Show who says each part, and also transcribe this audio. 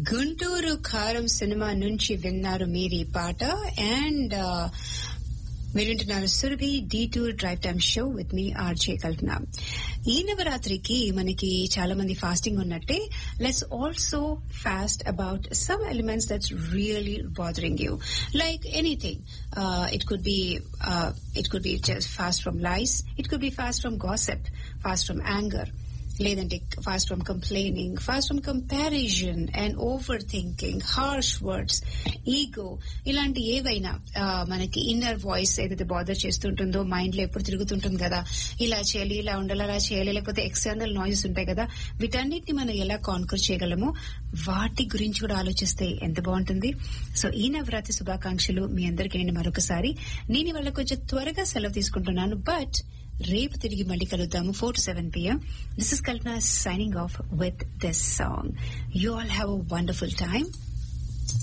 Speaker 1: గుంటూరు కారం సినిమా నుంచి విన్నారు మీరు ఈ పాట అండ్ మీరు వింటున్నారు Surabhi the tour drive time show with మీ ఆర్జే కల్పన ఈ నవరాత్రికి మనకి చాలా మంది ఫాస్టింగ్ ఉన్నట్టే let's also fast about some elements that's really bothering you like anything it could be it could be just fast from lies it could be fast from gossip fast from anger లేదంటే fast from complaining fast from comparison and over thinking harsh words ego ఇలాంటి ఏవైనా మనకి inner voice ఏదైతే bother చేస్తుంటుందో mind లో ఎప్పుడు తిరుగుతుంటుంది కదా ఇలా చేయాలి ఇలా ఉండాలి అలా చేయాలి లేకపోతే ఎక్స్టర్నల్ నాయిస్ ఉంటాయి కదా వీటన్నిటిని మనం ఎలా కాన్కర్ చేయగలమో వాటి గురించి కూడా ఆలోచిస్తే ఎంత బాగుంటుంది సో ఈ నవరాత్రి శుభాకాంక్షలు మీ అందరికీ నేను మరొకసారి నేను ఇవాళ కొంచెం త్వరగా సెలవు తీసుకుంటున్నాను బట్ రేపు తిరిగి మళ్ళీ కలుద్దాము four to seven PM this is Kalpana signing off with this song you all have a wonderful time